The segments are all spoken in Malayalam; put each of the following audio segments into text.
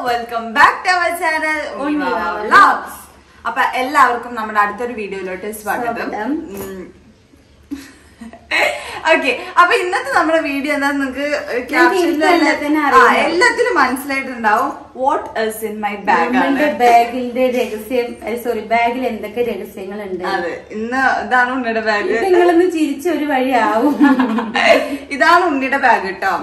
Welcome back to our channel vlogs അപ്പൊ എല്ലാവർക്കും നമ്മുടെ അടുത്തൊരു വീഡിയോയിലോട്ട് സ്വാഗതം സ്വാഗതം. ഓക്കെ അപ്പൊ ഇന്നത്തെ നമ്മുടെ വീഡിയോ എന്താ നിങ്ങൾക്ക് ഇപ്പൊ എല്ലാത്തിനും അറിയാം. എല്ലാത്തിലും മനസ്സിലായിട്ടുണ്ടാവും what is in my bag നമ്മുടെ ബാഗിന്റെ രഹസ്യം സോറി ബാഗിൽ എന്തൊക്കെ രഹസ്യങ്ങളുണ്ട് അതെ ഇന്ന് ഇതാണ് ഉണ്ണിയുടെ ബാഗ് ഇത് നിങ്ങളൊന്ന് ചിരിച്ച ഒരു വഴിയാവും ഇതാണ് ഉണ്ണിയുടെ ബാഗ് കേട്ടോ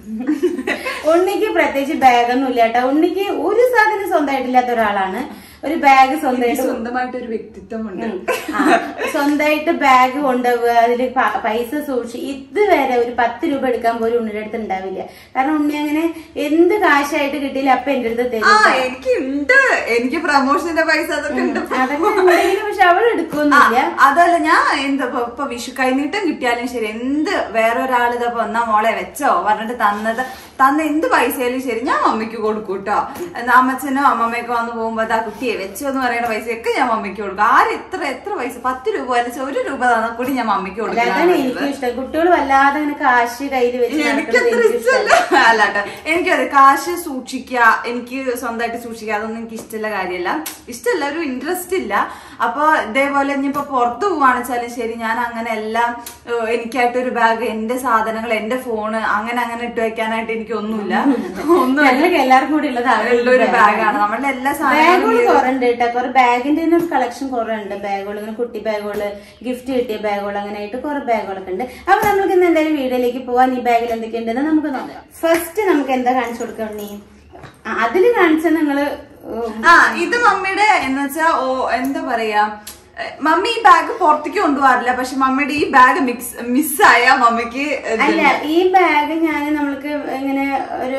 ഉണ്ണിക്ക് പ്രത്യേകിച്ച് ബാഗൊന്നും ഇല്ല കേട്ടോ ഉണ്ണിക്ക് ഒരു സാധനം സ്വന്തമായിട്ടില്ലാത്ത ഒരാളാണ് ഒരു ബാഗ് സ്വന്തമായിട്ട് സ്വന്തമായിട്ട് ഒരു വ്യക്തിത്വമുണ്ട് ഉം. ആ, സ്വന്തമായിട്ട് ബാഗ് കൊണ്ടുപോവുക അതില് പ- പൈസ സൂക്ഷി ഇതുവരെ ഒരു പത്ത് രൂപ എടുക്കാൻ പോലും ഉണ്ണിയുടെ അടുത്ത് ഉണ്ടാവില്ല കാരണം ഉണ്ണി അങ്ങനെ എന്ത് കാശായിട്ട് കിട്ടിയില്ല അപ്പൊ എന്റെ അടുത്ത് ആ തരും എനിക്ക് ഉണ്ട് എനിക്ക് പ്രൊമോഷന്റെ പൈസ അതൊക്കെ ഉണ്ട് അതൊക്കെ ഉണ്ടെങ്കിലും പക്ഷെ അവൾ ആ, എടുക്കൊന്നുമില്ല അതല്ല ഞാൻ എന്താ ഇപ്പൊ- ഇപ്പൊ വിഷു കൈനീട്ടം കിട്ടിയാലും ശരി എന്ത് വേറൊരാൾ ഇതപ്പോ എന്നാ മോളെ വെച്ചോ പറഞ്ഞിട്ട് തന്നത് തന്ന എന്ത് പൈസയായാലും ശരി ഞാൻ മമ്മിക്ക് കൊടുക്കും കേട്ടോ എന്നാ അമ്മച്ചനോ അമ്മമ്മയൊക്കെ വന്ന് പോകുമ്പോ അതാ കുട്ടിയെ വെച്ചോ എന്ന് പറയുന്ന പൈസയൊക്കെ ഞാൻ മമ്മിക്ക് കൊടുക്കും ആര് എത്ര എത്ര പൈസ പത്ത് രൂപ അല്ലെങ്കിൽ ഒരു രൂപ തന്നാൽ കൂടി ഞാൻ മമ്മിക്ക് അല്ല, അതാണ് കൊടുക്കും എനിക്കും ഇഷ്ടം കുട്ടികൾ വല്ലാതെ അങ്ങനെ കാശ് കയ്യിൽ വെച്ച് എനിക്ക് നടക്കുന്നത് അത്ര എനിക്ക് ഇഷ്ടമല്ല ഇഷ്ടമല്ല അല്ലാട്ടോ എനിക്കത് കാശ് സൂക്ഷിക്കുക എനിക്ക് സ്വന്തമായിട്ട് സൂക്ഷിക്കുക അതൊന്നും എനിക്ക് ഇഷ്ടമുള്ള കാര്യമല്ല ഇഷ്ടമല്ല ഒരു ഇൻട്രസ്റ്റ് ഇല്ല അപ്പൊ ഇതേപോലെ ഇനിയിപ്പോ പുറത്ത് പോവാണെച്ചാലും ശരി ഞാൻ അങ്ങനെ എല്ലാം ഏഹ്, എനിക്കായിട്ട് ഒരു ബാഗ് എന്റെ സാധനങ്ങൾ എന്റെ ഫോണ് അങ്ങനെ അങ്ങനെ ഇട്ട് വെക്കാനായിട്ട് എനിക്ക് ഒന്നുമില്ല ഒന്നും ഞങ്ങൾക്ക് എല്ലാവർക്കും കൂടി ഉള്ളത് ഉള്ള ഒരു ബാഗാണ് നമ്മളുടെ എല്ലാ ബാഗുകൾ സാധനങ്ങളും കുറെ ഉണ്ട് കേട്ടോ കുറെ ബാഗിന്റെ തന്നെ ഒരു കളക്ഷൻ കുറെ ഉണ്ട് ബാഗുകൾ ഇങ്ങനെ കുട്ടി ബാഗുകള് ഗിഫ്റ്റ് കിട്ടിയ ബാഗുകൾ അങ്ങനെ ആയിട്ട് കുറെ ബാഗുകളൊക്കെ ഉണ്ട് അപ്പൊ നമുക്ക് ഇന്ന് എന്തായാലും വീഡിയോയിലേക്ക് പോവാൻ ഈ ബാഗിൽ എന്തൊക്കെയുണ്ടെന്ന് നമുക്ക് നോക്കാം ഫസ്റ്റ് നമുക്ക് എന്താ കാണിച്ചു കൊടുക്കാം നീ അതിൽ കാണിച്ച നിങ്ങള് ഉം, ആ ഇത് മമ്മിയുടെ എന്ന് വെച്ചാ ഓ എന്താ പറയാ ഏ, മമ്മി ഈ ബാഗ് പുറത്തേക്ക് കൊണ്ടുപോകാറില്ല പക്ഷെ മമ്മിയുടെ ഈ ബാഗ് മിക്സ് മിസ്സായ മമ്മിക്ക് ഇത് അല്ല ഈ ബാഗ് ഞാൻ നമ്മൾക്ക് ഇങ്ങനെ ഒരു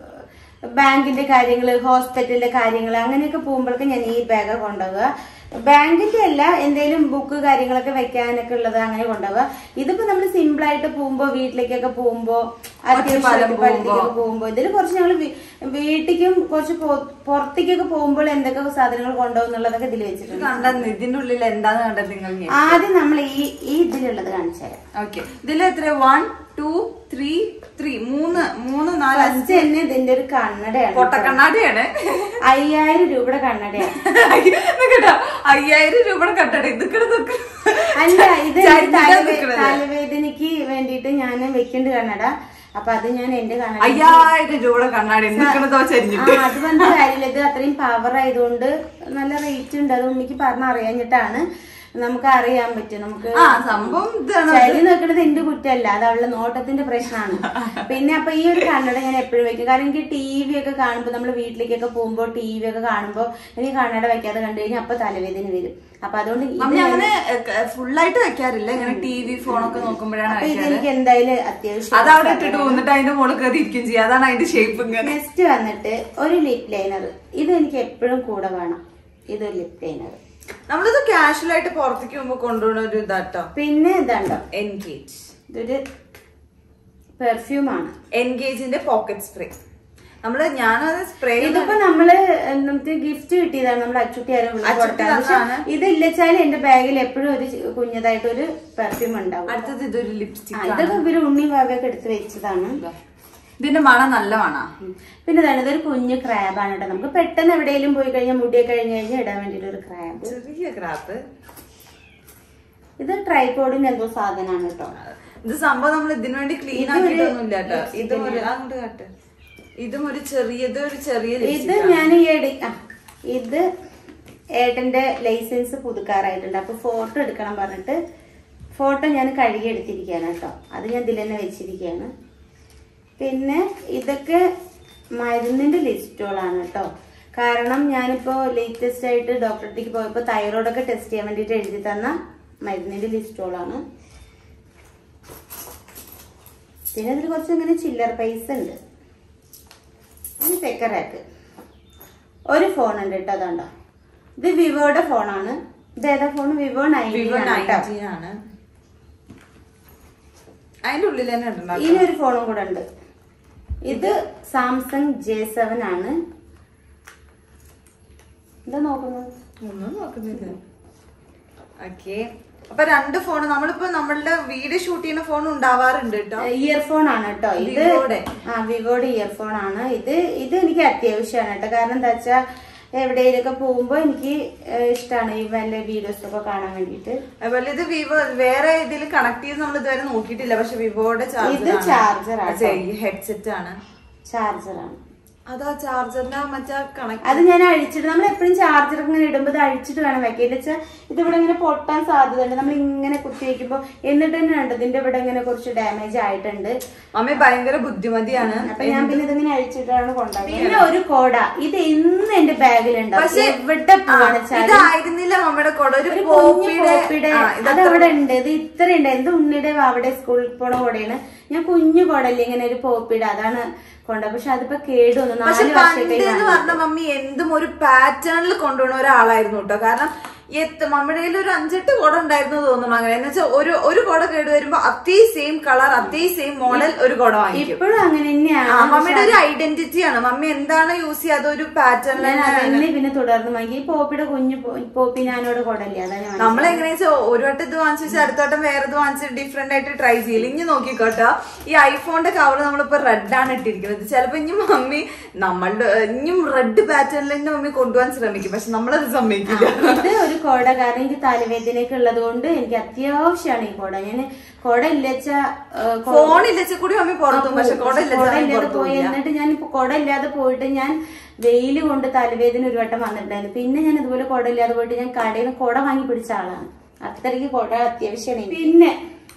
ബാങ്കിന്റെ കാര്യങ്ങള് ഹോസ്പിറ്റലിന്റെ കാര്യങ്ങള് അങ്ങനെയൊക്കെ പോകുമ്പോഴൊക്കെ ഞാൻ ഈ ബാഗ് കൊണ്ടുപോകുക ബാങ്കിന്റെ അല്ല എന്തെങ്കിലും ബുക്ക് കാര്യങ്ങളൊക്കെ വെക്കാനൊക്കെ ഉള്ളത് അങ്ങനെ കൊണ്ടുപോകുക ഇതിപ്പോ നമ്മൾ സിമ്പിൾ ആയിട്ട് പോകുമ്പോ വീട്ടിലേക്കൊക്കെ പോകുമ്പോ അത്യാവശ്യം പഴുത്തേക്കൊക്കെ പോകുമ്പോ ഇതിൽ കുറച്ച് ഞങ്ങൾ വീട്ടിലേക്കും കുറച്ച് പോ- പുറത്തേക്കൊക്കെ പോകുമ്പോൾ എന്തൊക്കെ സാധനങ്ങൾ കൊണ്ടുപോകും എന്നുള്ളതൊക്കെ ഇതിൽ വെച്ചിട്ടുണ്ട് കണ്ടെന്ന് ഇതിന്റെ ഉള്ളിൽ എന്താന്ന് കണ്ടത് നിങ്ങൾ ആദ്യം നമ്മൾ ഈ ഈ ഇതിലുള്ളത് കാണിച്ചു തരാം ഓക്കെ ഇതിൽ എത്ര വൺ ടു ത്രീ ത്രീ മൂന്ന് മൂന്ന് നാല് അഞ്ച് ഫസ്റ്റ് തന്നെ ഇതിന്റെ ഒരു കണ്ണടയാണ് പൊട്ടക്കണ്ണാടിയാണ് അയ്യായിരം രൂപയുടെ കണ്ണടയാണ് കേട്ടോ അയ്യായിരം രൂപയുടെ കട്ടട ഇതൊക്കെ ഇതൊക്കെ അല്ല ഇത് ചരിഞ്ഞാ തലവേ- നിക്കണത്. തലവേദനയ്ക്ക് വേണ്ടിയിട്ട് ഞാൻ വെക്കേണ്ട കണ്ണട അപ്പൊ അത് ഞാൻ എന്റെ കണ്ണട അയ്യായിരം രൂപയുടെ കണ്ണാടി നിൽക്കണതോ ആ ചരിഞ്ഞിട്ട് അത് പറഞ്ഞ കാര്യമില്ല ഇത് അത്രയും പവർ ആയതുകൊണ്ട് നല്ല റേറ്റ് ഉണ്ട് അത് ഉണ്ണിക്ക് പറഞ്ഞറിയാഞ്ഞിട്ടാണ് നമുക്ക് അറിയാൻ പറ്റും നമുക്ക് ആ സംഭവം ഇതാണ് ചരി നോക്കണത് എന്റെ കുറ്റമല്ല അത് അവളുടെ നോട്ടത്തിന്റെ പ്രശ്നമാണ് പിന്നെ അപ്പൊ ഈ ഒരു കണ്ണട ഞാൻ എപ്പോഴും വെക്കും കാരണം എനിക്ക് ടി വി ഒക്കെ കാണുമ്പോൾ നമ്മൾ വീട്ടിലേക്കൊക്കെ പോകുമ്പോൾ ടി വി ഒക്കെ കാണുമ്പോൾ എനിക്ക് കണ്ണട വെക്കാതെ കണ്ടു കഴിഞ്ഞാൽ അപ്പൊ തലവേദന വരും അപ്പൊ അതുകൊണ്ട് ഇത് മമ്മി അങ്ങനെ ഫുള്ളായിട്ട് വെക്കാറില്ല ഇങ്ങനെ ടി വി ഫോണൊക്കെ നോക്കുമ്പോഴാണ് അപ്പൊ ഇത് വെക്കാറ് എനിക്ക് എന്തായാലും അത്യാവശ്യം അത് അവിടെ ഇട്ടിട്ട് വന്നിട്ട് അതിന്റെ മുകളിൽ കയറി ഇരിക്കും ചെയ്യും അതാണ് അതിന്റെ ഷേപ്പ് ഇങ്ങനെ നെക്സ്റ്റ് വന്നിട്ട് ഒരു ലിപ് ലൈനർ ഇത് എനിക്ക് എപ്പോഴും കൂടെ വേണം ഇതൊരു ലിപ് ലൈനർ നമ്മളിത് കാഷ്വൽ ആയിട്ട് പുറത്തേക്ക് പോകുമ്പോ കൊണ്ടുപോകുന്ന ഒരു ഇതാട്ടോ പിന്നെ ഇതാണ്ടോ എൻഗേജ് ഇതൊരു പെർഫ്യൂം ആണ് എൻഗേജിന്റെ പോക്കറ്റ് സ്പ്രേ നമ്മള് ഞാനത് സ്പ്രേ ഇതിപ്പോ നമ്മള് നമുക്ക് ഗിഫ്റ്റ് കിട്ടിയതാണ് നമ്മുടെ അച്ചുട്ടി ആരോ വിളിച്ച് അച്ചുട്ടി കൊടുത്തതാണ്. പക്ഷെ തന്നതാണ്. ഇതില്ലച്ചാൽ എന്റെ ബാഗിൽ എപ്പോഴും ഒരു ചി- കുഞ്ഞതായിട്ട് ഒരു പെർഫ്യൂം ഉണ്ടാവും അടുത്തത് ഇതൊരു ആ, ലിപ്സ്റ്റിക് ഇതൊക്കെ ഇവര് ഉണ്ണി ഭാഗമൊക്കെ എടുത്ത് വെച്ചതാണ് ഇതിന്റെ മണം നല്ല മണാ ഉം. പിന്നെ ഇതാണ് ഇതൊരു കുഞ്ഞു ക്രാബാണ് കേട്ടോ നമുക്ക് പെട്ടെന്ന് എവിടെയെങ്കിലും പോയി കഴിഞ്ഞാൽ മുടിയൊക്കെ കഴിഞ്ഞ് കഴിഞ്ഞാൽ ഇടാൻ വേണ്ടിട്ട് ഒരു ക്രാബ് ചെറിയ ക്രാപ്പ് ഇത് ട്രൈപോഡിന്റെ എന്തോ സാധനമാണ് കേട്ടോ ഇത് സംഭവം നമ്മൾ ഇതിനു വേണ്ടി ക്ലീൻ ഇതൊരു ആക്കിയിട്ടൊന്നുമില്ല കേട്ടോ ഇതും ഒരു അങ്ങോട്ട് കാട്ട് ഇതും ഒരു ചെറിയത് ഒരു ചെറിയ ഇത് lipstick ആണ്. ഞാൻ ഈ എടി ആ ഇത് ഏട്ടന്റെ ലൈസൻസ് പുതുക്കാറായിട്ടുണ്ട് അപ്പൊ ഫോട്ടോ എടുക്കണം പറഞ്ഞിട്ട് ഫോട്ടോ ഞാൻ കഴുകി എടുത്തിരിക്കുകയാണ് കേട്ടോ അത് ഞാൻ ഇതിൽ തന്നെ വെച്ചിരിക്കുകയാണ് പിന്നെ ഇതൊക്കെ മരുന്നിന്റെ ലിസ്റ്റുകളാണ് കേട്ടോ കാരണം ഞാനിപ്പോ ലേറ്റസ്റ്റ് ആയിട്ട് ഡോക്ടറെ അടുത്തേക്ക് പോയപ്പോ തൈറോയിഡൊക്കെ ടെസ്റ്റ് ചെയ്യാൻ വേണ്ടിയിട്ട് എഴുതി തന്ന മരുന്നിന്റെ ലിസ്റ്റുകളാണ് പിന്നെ ഇതിൽ കുറച്ച് ഇങ്ങനെ ചില്ലർ പൈസ ഉണ്ട് ഇത് സെക്കറാക്ക് ഒരു ഫോൺ ഉണ്ട് കേട്ടോ അതുകൊണ്ടോ ഇത് വിവോയുടെ ഫോണാണ് ഇത് ഏതാ ഫോൺ വിവോ നയൻറ്റി വിവോ ആണ് കേട്ടോ നയൻറ്റി ആണ് അതിന്റെ ഉള്ളിൽ തന്നെ ഉണ്ടോ ഇനി ഒരു ഫോണും കൂടെ ഉണ്ട് ഇത് സാംസങ് ജെ സെവൻ ആണ് എന്താ നോക്കുന്നത് ഒന്നും നോക്കുന്നില്ല ഓക്കെ അപ്പൊ രണ്ട് ഫോൺ നമ്മളിപ്പോ നമ്മളുടെ വീഡിയോ ഷൂട്ട് ചെയ്യുന്ന ഫോൺ ഉണ്ടാവാറുണ്ട് കേട്ടോ ഇയർഫോൺ ആണ് കേട്ടോ ഇത് വിവോയുടെ. ആ വിവോയുടെ ഇയർഫോൺ ആണ് ഇത് ഇത് എനിക്ക് അത്യാവശ്യമാണ് കേട്ടോ കാരണം എന്താ വെച്ചാ എവിടെയൊക്കെ പോകുമ്പോ എനിക്ക് ഇഷ്ടമാണ് ഈ വല്ല വീഡിയോസ് ഒക്കെ കാണാൻ വേണ്ടിയിട്ട് അതുപോലെ ഇത് വിവോ വേറെ ഇതിൽ കണക്ട് ചെയ്ത് നമ്മൾ ഇതുവരെ നോക്കിയിട്ടില്ല പക്ഷെ വിവോയുടെ ഇത് charger ആണ് ചാർജർ ഹെഡ്സെറ്റ് ആണ് ചാർജറാണ് അതാ ചാർജറിന്റെ മറ്റേ കണക്ട് അത് ഞാൻ അഴിച്ചിട്ട് നമ്മൾ എപ്പോഴും ചാർജർ ഇങ്ങനെ ഇടുമ്പോൾ ഇത് അഴിച്ചിട്ട് വേണം വെക്കാൻ എന്ന് വെച്ചാൽ ഇതിവിടെ ഇങ്ങനെ പൊട്ടാൻ സാധ്യതയുണ്ട് നമ്മൾ ഇങ്ങനെ കുത്തി വെക്കുമ്പോൾ എന്നിട്ട് തന്നെ ഉണ്ട് ഇതിന്റെ ഇവിടെ ഇങ്ങനെ കുറച്ച് ഡാമേജ് ആയിട്ടുണ്ട് മമ്മി ഭയങ്കര ബുദ്ധിമതിയാണ് അപ്പൊ ഞാൻ പിന്നെ ഇതിങ്ങനെ അഴിച്ചിട്ടാണ് കൊണ്ടുപോയത് പിന്നെ ഒരു കോട ഇത് എന്നും എന്റെ ബാഗിലുണ്ടാവും പക്ഷെ എവിടെ പോവാണ് ഇതായിരുന്നില്ല മമ്മിയുടെ കൊട ഒരു ഒരു കുഞ്ഞു പോപ്പിയുടെ പോപ്പിയുടെ ആ, ഇത് അത് അവിടെ ഉണ്ട് ഇത് ഇത്രയുണ്ട് എന്ത് ഉണ്ണിയുടെ അവിടെ സ്കൂളിൽ പോണ കൂടെയാണ് ഞാൻ കുഞ്ഞു കുടല്ലേ ഇങ്ങനെ ഒരു പോപ്പിയുടെ അതാണ് കൊണ്ട പക്ഷെ അതിപ്പോ കേടു വന്നു പക്ഷെ നാല് പണ്ട് വർഷത്തേക്ക് എന്ന് പറഞ്ഞ മമ്മി എന്തും ഒരു പാറ്റേണിൽ കൊണ്ടുപോകുന്ന ഒരാളായിരുന്നു കേട്ടോ കാരണം എത്ത് മമ്മിയുടെ കയ്യിൽ ഒരു അഞ്ചെട്ട് കുട ഉണ്ടായിരുന്നു തോന്നുന്നു അങ്ങനെ എന്ന് വെച്ചാൽ ഒരു ഒരു കുട കേട് വരുമ്പോ അതേ സെയിം കളർ അതേ സെയിം മോഡൽ ഒരു കുട വാങ്ങിക്കും ഇപ്പോഴും അങ്ങനെ ആ, തന്നെയാണ് മമ്മിയുടെ ഒരു ഐഡന്റിറ്റി ആണ് മമ്മി എന്താണ് യൂസ് ചെയ്യാതെ ഒരു പാറ്റേണിൽ ഞാൻ അതന്നെ പിന്നെ തുടർന്ന് വാങ്ങി ഈ പോപ്പിയുടെ കുഞ്ഞു പോ- പോപ്പി ഞാനോട് കൊടല്ലേ അതാ ഞാൻ നമ്മൾ എങ്ങനെയാ വെച്ചാൽ ഒരു വട്ടം ഇത് വാങ്ങിച്ചു വെച്ചാൽ അടുത്ത വട്ടം വേറെ ഇത് വാങ്ങിച്ച് ഡിഫറെന്റ് ആയിട്ട് ട്രൈ ചെയ്യില്ല ഇനി നോക്കിക്കോട്ടോ ഈ ഐഫോണിന്റെ കവർ നമ്മളിപ്പോ റെഡ് ആണ് ഇട്ടിരിക്കുന്നത് ചിലപ്പോ ഇനി മമ്മി നമ്മളുടെ ഇനിയും റെഡ് പാറ്റേണിൽ തന്നെ മമ്മി കൊണ്ടുപോകാൻ ശ്രമിക്കും പക്ഷെ നമ്മളത് സമ്മതിക്കില്ല ഇത് ഒരു കോട കാരണം എനിക്ക് തലവേദനയൊക്കെ ഉള്ളത് കൊണ്ട് എനിക്ക് അത്യാവശ്യമാണ് ഈ കോട ഞാൻ കോട ഇല്ലച്ച ഫോൺ ഇല്ലച്ച കൂടി മമ്മി പുറത്തും പക്ഷെ കൊട ഇല്ലച്ച ഇല്ലാതെ പോയി എന്നിട്ട് ഞാൻ ഇപ്പൊ കുട ഇല്ലാതെ പോയിട്ട് ഞാൻ വെയില് കൊണ്ട് തലവേദന ഒരു വട്ടം വന്നിട്ടുണ്ടായിരുന്നു പിന്നെ ഞാൻ ഇതുപോലെ കുട ഇല്ലാതെ പോയിട്ട് ഞാൻ കടയിൽ നിന്ന് കുട വാങ്ങി പിടിച്ച ആളാണ് അത്രയ്ക്ക് കുട അത്യാവശ്യമാണ് എനിക്ക്. പിന്നെ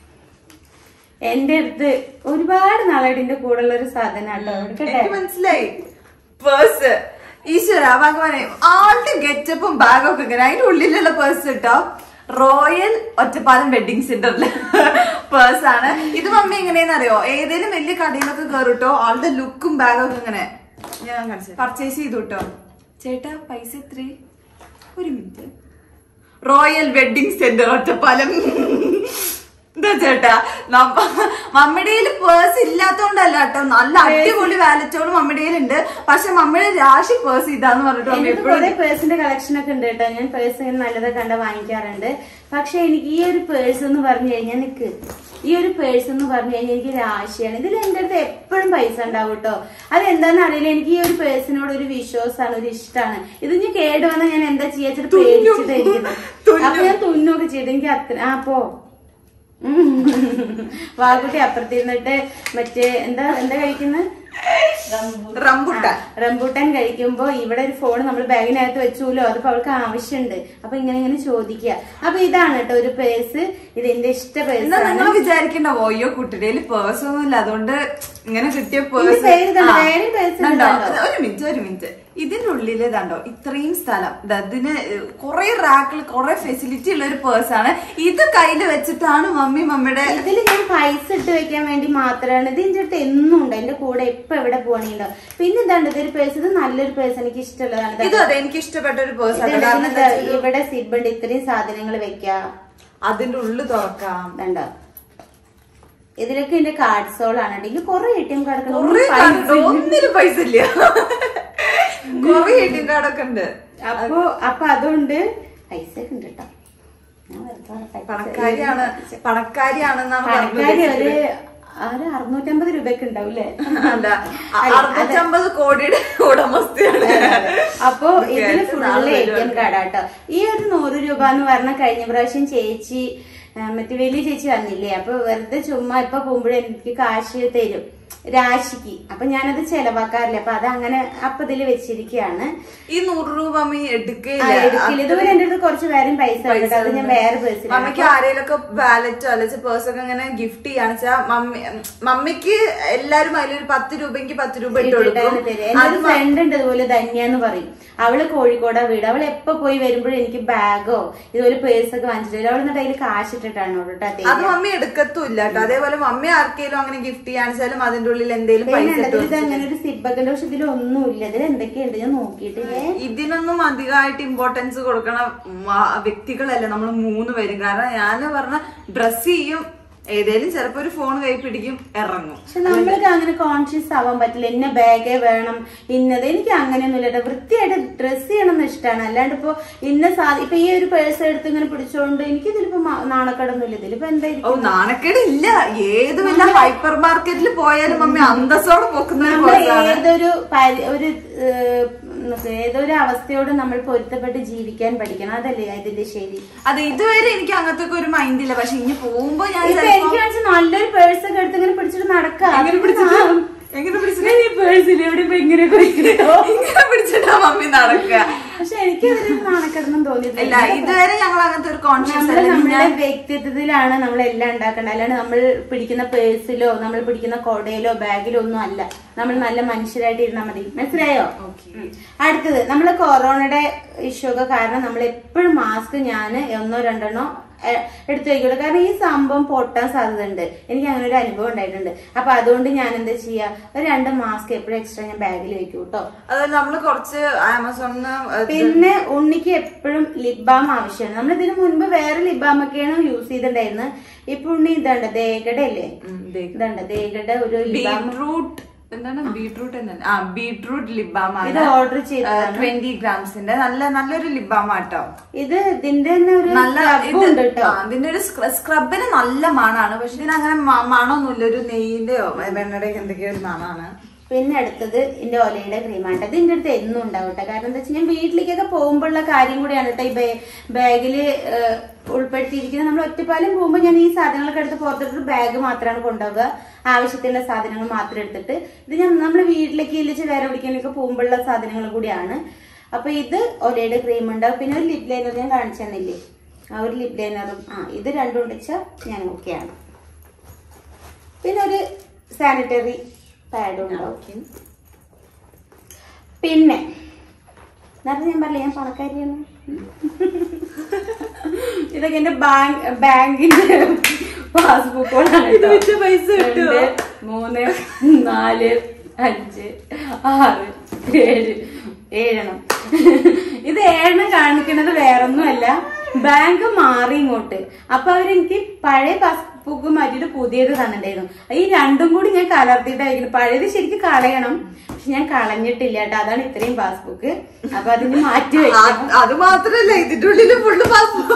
എന്റെ അടുത്ത് ഒരുപാട് നാളായിട്ട് എന്റെ കൂടെ ഉള്ള ഒരു സാധനം കേട്ടോ എനിക്ക് മനസ്സിലായി പേഴ്സ് ഈശ്വര ഭഗവാനെ ആളുടെ ഗെറ്റപ്പും ബാഗും ഒക്കെ ഇങ്ങനെ അതിന്റെ ഉള്ളിലുള്ള പേഴ്സ് കേട്ടോ റോയൽ ഒറ്റപ്പാലം വെഡിങ് സെന്ററിലെ പേഴ്സ് ആണ് ഇത് മമ്മി എങ്ങനെയെന്ന് അറിയോ ഏതേലും വലിയ കടയിലൊക്കെ കയറിട്ടോ ആളുടെ ലുക്കും ബാഗും ഒക്കെ ഇങ്ങനെ ഞാൻ കാണിച്ചു പർച്ചേസ് ചെയ്തു കേട്ടോ ചേട്ടാ പൈസ എത്ര ഒരു minute royal wedding centre Ottapalam എന്താ ചേട്ടാ നമ്മ- മമ്മിയുടെ പേഴ്സ് ഇല്ലാത്തോണ്ടല്ല കേട്ടോ നല്ല അടിപൊളി വാലറ്റുകളും മമ്മിയുടെ ഉണ്ട് പക്ഷെ മമ്മിയുടെ രാശി പേഴ്സ് ഇതാന്ന് പറഞ്ഞിട്ട് മമ്മി എനിക്ക് എപ്പോഴും കുറെ പേഴ്സിന്റെ കളക്ഷൻ ഒക്കെ ഉണ്ട് കേട്ടോ ഞാൻ പേഴ്സ് ഇങ്ങനെ നല്ലതൊക്കെ കണ്ട വാങ്ങിക്കാറുണ്ട് പക്ഷെ എനിക്ക് ഈ ഒരു പേഴ്സ് എന്ന് പറഞ്ഞു കഴിഞ്ഞാൽ നിക്ക് ഈ ഒരു പേഴ്സ് എന്ന് പറഞ്ഞു കഴിഞ്ഞാൽ എനിക്ക് രാശിയാണ് ഇതിൽ എന്റെ അടുത്ത് എപ്പോഴും പൈസ ഉണ്ടാവും കേട്ടോ അതെന്താന്ന് അറിയില്ല എനിക്ക് ഈ ഒരു പേഴ്സിനോട് ഒരു വിശ്വാസമാണ് ഒരു ഇഷ്ടമാണ് ഇത് ഞാൻ കേട് വന്നാൽ ഞാൻ എന്താ ചെയ്യാ വെച്ചിട്ട് പേടിച്ചിട്ടായിരിക്കുന്നത് അപ്പൊ ഞാൻ തുന്നൊക്കെ ചെയ്ത് എനിക്ക് അത്ര ആ പോ ഉം. വാക്കുട്ടി അപ്പുറത്തിരുന്നിട്ട് മറ്റേ എന്താ എന്താ കഴിക്കുന്നത് റംബുട്ടാൻ റംബൂട്ടാൻ കഴിക്കുമ്പോ ഇവിടെ ഒരു ഫോൺ നമ്മൾ ബാഗിനകത്ത് വെച്ചൂലോ അതിപ്പോ അവൾക്ക് ആവശ്യമുണ്ട് അപ്പൊ ഇങ്ങനെ ഇങ്ങനെ ചോദിക്കുക അപ്പൊ ഇതാണ് കേട്ടോ ഒരു പേഴ്സ് ഇത് എന്റെ ഇഷ്ട എന്നാ പേഴ്സ് നിങ്ങൾ വിചാരിക്കണ്ട ഓയ്യോ കുട്ടിയുടെ പേഴ്സ് ഒന്നും ഇല്ല അതുകൊണ്ട് ഇങ്ങനെ കിട്ടിയ ഇതിന്റെ പേര് പേഴ്സ് കണ്ടോ? വേറെയും purse ഉണ്ട് കണ്ടോ? ഒരു മിനിറ്റ് ഒരു മിനിറ്റ് ഇതിന്റെ ഉള്ളില് ഇതാണ്ടോ ഇത്രയും സ്ഥലം ദാ ഇതിന് കുറെ റാക്കിൽ കുറെ ഫെസിലിറ്റി ഉള്ള ഒരു പേഴ്സ് ആണ് ഇത് കയ്യില് വെച്ചിട്ടാണ് മമ്മി മമ്മിയുടെ ഇതിൽ ഞാൻ പൈസ ഇട്ട് വെക്കാൻ വേണ്ടി മാത്രമാണ് ഇത് എന്റെ അടുത്ത് എന്നും ഉണ്ട് എന്റെ കൂടെ എപ്പോ എവിടെ പോകണേണ്ടോ പിന്നെ ഇതാണ്ട് ഇതൊരു പേഴ്സ് ഇത് നല്ലൊരു പേഴ്സ് എനിക്ക് ഇഷ്ടമുള്ളതാണ് ഇത് ഇതും അതെ എനിക്ക് ഇഷ്ടപ്പെട്ട ഒരു പേഴ്സ് ആണ് ഇതുണ്ട്, കാരണം ഇത് ഇവിടെ സിബ് ഉണ്ട് ഇത്രയും സാധനങ്ങൾ വെക്കാം അതിന്റെ ഉള്ളു തുറക്കാം ഇതുണ്ടോ ഇതിലൊക്കെ എന്റെ കാർഡ്സോളാണ് ഇതിൽ കുറെ എ ടി എം കാർഡ് കുറെ കാർഡ് ഒന്നിനും പൈസ ഇല്ല കുറെ എ ടി എം കാർഡൊക്കെ ഉണ്ട് അപ്പൊ അപ്പൊ അതുകൊണ്ട് പൈസ ഒക്കെ ഉണ്ട് കേട്ടോ ഞാൻ വെറുതെ പറഞ്ഞ പൈസ. പണക്കാരിയാണ് പണക്കാരിയാണെന്നാണ് പണക്കാരി പറഞ്ഞത് ഒരു ഒരു അറുന്നൂറ്റമ്പത് രൂപയൊക്കെ ഉണ്ടാവൂലേ അല്ല അറുന്നൂറ്റമ്പത് കോടിയുടെ ഉടമസ്ഥയാണ് അപ്പൊ ഇതിന് കേട്ട് ഫുള്ള് നാളെ എ ടി എം കാർഡാട്ടോ ഈ ഒരു നൂറ് രൂപ എന്ന് പറഞ്ഞ കഴിഞ്ഞ പ്രാവശ്യം ചേച്ചി ആ, മറ്റേ വലിയ ചേച്ചി വന്നില്ലേ അപ്പൊ വെറുതെ ചുമ്മാ ഇപ്പൊ പോകുമ്പോഴേ എനിക്ക് കാശ് തരും രാശിക്ക് അപ്പൊ ഞാനത് ചെലവാക്കാറില്ല അപ്പൊ അത് അങ്ങനെ അപ്പൊ ഇതില് വെച്ചിരിക്കുകയാണ് ഈ നൂറ് രൂപ മമ്മി ആ, എടുക്കില്ല എടുക്കില്ല ഇതുപോലെ എന്റെ അടുത്ത് കുറച്ച് പേരും പൈസ ഉണ്ട് കേട്ടോ. അത് ഞാൻ വേറെ പേഴ്സിലാണ് മമ്മിക്ക് ആരെയൊക്കെ വാലറ്റോ അല്ലെങ്കിൽ പേഴ്സ് ഒക്കെ ഇങ്ങനെ ഗിഫ്റ്റ് ചെയ്യാന്ന് വെച്ചാൽ മമ്മി മമ്മിക്ക് എല്ലാരും അതിലൊരു പത്ത് രൂപയ്ക്ക് പത്ത് രൂപ ഇട്ട് കൊടുക്കും എന്റെ ഒരു ഫ്രണ്ട് ഉണ്ട് ഇതുപോലെ ധന്യ എന്ന് പറയും അവള് കോഴിക്കോടാ വീട് അവൾ എപ്പോ പോയി വരുമ്പോഴും എനിക്ക് ബാഗോ ഇതുപോലെ പേഴ്സ് ഒക്കെ വാങ്ങിച്ചിട്ട് വരും അവൾ എന്നിട്ട് അതിൽ കാശ് ഇട്ടിട്ടാണ് കേട്ടോ അത് തരുക. മമ്മി എടുക്കത്തുമില്ല കേട്ടോ അതേപോലെ മമ്മി ആർക്കെങ്കിലും അങ്ങനെ ഗിഫ്റ്റ് ചെയ്യാണെച്ചാലും അതിന്റെ ഉള്ളിൽ എന്തെങ്കിലും പിന്നെ പൈസ ഇട്ട് ഉണ്ടല്ലോ, ഇത് അങ്ങനെ ഒരു സിബൊക്കെ ഉണ്ട് പക്ഷെ ഇതിലൊന്നുമില്ല ഇതിൽ എന്തൊക്കെയുണ്ട് ഞാൻ നോക്കിയിട്ടില്ലേ ഇതിനൊന്നും അധികമായിട്ട് ഇമ്പോർട്ടൻസ് കൊടുക്കണ മ- വ്യക്തികളല്ല നമ്മൾ മൂന്ന് പേരും കാരണം ഞാൻ പറഞ്ഞ ഡ്രസ് ചെയ്യും ഏതേലും ചിലപ്പോ ഒരു ഫോൺ കൈ പിടിക്കും ഇറങ്ങും പക്ഷെ നമ്മൾക്ക് അങ്ങനെ കോൺഷ്യസ് ആവാൻ പറ്റില്ല ഇന്ന ബാഗേ വേണം ഇന്നത് എനിക്ക് അങ്ങനെയൊന്നുമില്ല കേട്ടോ വൃത്തിയായിട്ട് ഡ്രസ് ചെയ്യണം എന്ന് ഇഷ്ടമാണ് അല്ലാണ്ട് ഇപ്പൊ ഇന്ന സാ ഇപ്പൊ ഈ ഒരു പേഴ്സ് എടുത്ത് ഇങ്ങനെ പിടിച്ചോണ്ട് എനിക്ക് ഇതിലിപ്പോ മ- നാണക്കേടൊന്നുമില്ല ഇതിലിപ്പോ ഓ എന്തായിരിക്കും നാണക്കേട് ഇല്ല ഏത് വല്ല ഹൈപ്പർ മാർക്കറ്റിൽ പോയാലും മമ്മി അന്തസ്സോടെ പോക്കുന്ന ഒരു നമ്മൾ പേഴ്സാണ്. ഏതൊരു പരി- ഒരു ഏഹ്, നമുക്ക് ഏതൊരു അവസ്ഥയോട് നമ്മൾ പൊരുത്തപ്പെട്ട് ജീവിക്കാൻ പഠിക്കണം അതല്ലേ ഇതിന്റെ ശരി അതെ ഇതുവരെ എനിക്ക് അങ്ങനത്തെ ഒക്കെ ഒരു മൈൻഡ് ഇല്ല പക്ഷെ ഇനി പോകുമ്പോ ഞാൻ ഇപ്പൊ ചിലപ്പോ- എനിക്ക് കാണിച്ച നല്ലൊരു പേഴ്സ് ഒക്കെ എടുത്ത് ഇങ്ങനെ പിടിച്ചിട്ട് നടക്കാം എങ്ങനെ പിടിച്ചിട്ട് എങ്ങനെ പിടിച്ചിട്ട് ഈ പേഴ്സിൽ എവിടെ ഇപ്പൊ ഇങ്ങനെ കുഴിക്കണോ ഇങ്ങനെ പിടിച്ചിട്ടാ മമ്മി നടക്കുക പക്ഷെ എനിക്ക് അതിൽ നാണക്കെടണം ഇല്ല തോന്നിയിട്ടില്ല ഇതുവരെ ഞങ്ങൾ അങ്ങനത്തെ ഒരു കോൺഷ്യസ് നമ്മള് അല്ല നമ്മുടെ വ്യക്തിത്വത്തിലാണ് നമ്മൾ എല്ലാം ഉണ്ടാക്കേണ്ടത് അല്ലാണ്ട് നമ്മൾ പിടിക്കുന്ന പേഴ്സിലോ നമ്മൾ പിടിക്കുന്ന കൊടയിലോ ബാഗിലോ ഒന്നും അല്ല നമ്മൾ നല്ല മനുഷ്യരായിട്ട് ഇരുന്നാൽ മതി മനസ്സിലായോ ഉം. അടുത്തത് നമ്മൾ കൊറോണയുടെ ഇഷ്യൂ ഒക്കെ കാരണം നമ്മൾ എപ്പോഴും മാസ്ക് ഞാൻ ഒന്നോ രണ്ടെണ്ണോ എ- എടുത്തു വയ്ക്കുള്ളൂ കാരണം ഈ സംഭവം പൊട്ടാൻ സാധ്യതയുണ്ട് എനിക്ക് അങ്ങനെ ഒരു അനുഭവം ഉണ്ടായിട്ടുണ്ട് അപ്പൊ അതുകൊണ്ട് ഞാൻ എന്താ ചെയ്യാ ഒരു രണ്ട് മാസ്ക് എപ്പോഴും എക്സ്ട്രാ ഞാൻ ബാഗിൽ വെക്കും കേട്ടോ അത് നമ്മള് കുറച്ച് ആമസോണിന്ന് പിന്നെ ഉണ്ണിക്ക് എപ്പോഴും ലിപ് ബാം ആവശ്യമാണ് നമ്മൾ ഇതിനു മുൻപ് വേറെ ലിപ് ബാം ഒക്കെയാണ് യൂസ് ചെയ്തിട്ടുണ്ടായിരുന്നത് ഇപ്പൊ ഉണ്ണി ഇതുണ്ട് ദേഗഡ അല്ലേ ഇതുണ്ട് ദേഗഡ ഒരു ലിപ് ബാം ബീട്രൂട്ട് എന്താണ് ബീട്രൂട്ട് എന്നല്ല ആ ബീട്രൂട്ട് ലിബാമാണ് ഇത് ഓർഡർ ചെയ്തതാണ് ട്വന്റി ഗ്രാംസിന്റെ നല്ല നല്ലൊരു ലിബാമ കേട്ടോ ഇത് ഇതിന്റെ തന്നെ ഒരു നല്ല scrub ഇത് ഉണ്ട് കേട്ടോ ആ, ഇതിന്റെ ഒരു സ്ക്രബിന് നല്ല മണാണ് പക്ഷെ ഇതിന് അങ്ങനെ മ- മണമൊന്നുമില്ല ഒരു നെയ്യിന്റെയോ വെണ്ണയുടെയോ എന്തൊക്കെയോ ഒരു മണാണ് പിന്നെ അടുത്തത് എന്റെ ഒലയുടെ ക്രീമാണ് കേട്ടോ ഇതിന്റെ അടുത്ത് എന്നും ഉണ്ടാവും കേട്ടോ കാരണം എന്താ വെച്ചാൽ ഞാൻ വീട്ടിലേക്കൊക്കെ പോകുമ്പോഴുള്ള കാര്യം കൂടിയാണ് കേട്ടോ ഈ ബാഗില് ഉൾപ്പെടുത്തിയിരിക്കുന്നത് നമ്മൾ ഒറ്റപ്പാലം പോകുമ്പോൾ ഞാൻ ഈ സാധനങ്ങളൊക്കെ എടുത്ത് പുറത്തിട്ട് ബാഗ് മാത്രമാണ് കൊണ്ടുപോകുക ആവശ്യത്തിനുള്ള സാധനങ്ങൾ മാത്രം എടുത്തിട്ട് ഇത് ഞാൻ നമ്മൾ വീട്ടിലേക്ക് ഇല്ലിച്ച് വേറെ എവിടേക്കൊക്കെ പോകുമ്പോഴുള്ള സാധനങ്ങൾ കൂടിയാണ് അപ്പൊ ഇത് ഒലയുടെ ക്രീം ഉണ്ടാവും പിന്നെ ഒരു ലിപ് ലൈനർ ഞാൻ കാണിച്ചു തന്നില്ലേ ആ ഒരു ലിപ് ലൈനറും ആ ഇത് രണ്ടും ഉണ്ടെച്ചാൽ ഞാൻ ഓക്കെയാണ് പിന്നെ ഒരു സാനിറ്ററി പാഡും ഉണ്ടാവും പിന്നെ നേരത്തെ ഞാൻ പറഞ്ഞില്ല ഞാൻ പണക്കാരിയാണ് ഇതൊക്കെ എന്റെ ബാങ്ക് ബാങ്കിന്റെ പാസ്ബുക്കുകളാണ് ഇത് വെച്ച പൈസ കിട്ടുവോ? മൂന്ന് നാല് അഞ്ച് ആറ് ഏഴ് ഏഴെണ്ണം ഇത് ഏഴെണ്ണം കാണിക്കുന്നത് വേറൊന്നുമല്ല ബാങ്ക് മാറി ഇങ്ങോട്ട് അപ്പൊ അവരെനിക്ക് പഴയ പാസ്ബുക്ക് മാറ്റിയിട്ട് പുതിയത് തന്നിട്ടുണ്ടായിരുന്നു ഈ രണ്ടും കൂടി ഞാൻ കലർത്തിയിട്ടായിരിക്കുന്നു പഴയത് ശരിക്കും കളയണം പക്ഷെ ഞാൻ കളഞ്ഞിട്ടില്ല കേട്ടോ അതാണ് ഇത്രയും പാസ്ബുക്ക് അപ്പൊ അതിന് മാറ്റി വെക്കണം അത് അത് മാത്രല്ല ഇതിന്റെ ഉള്ളില് ഫുള്ള്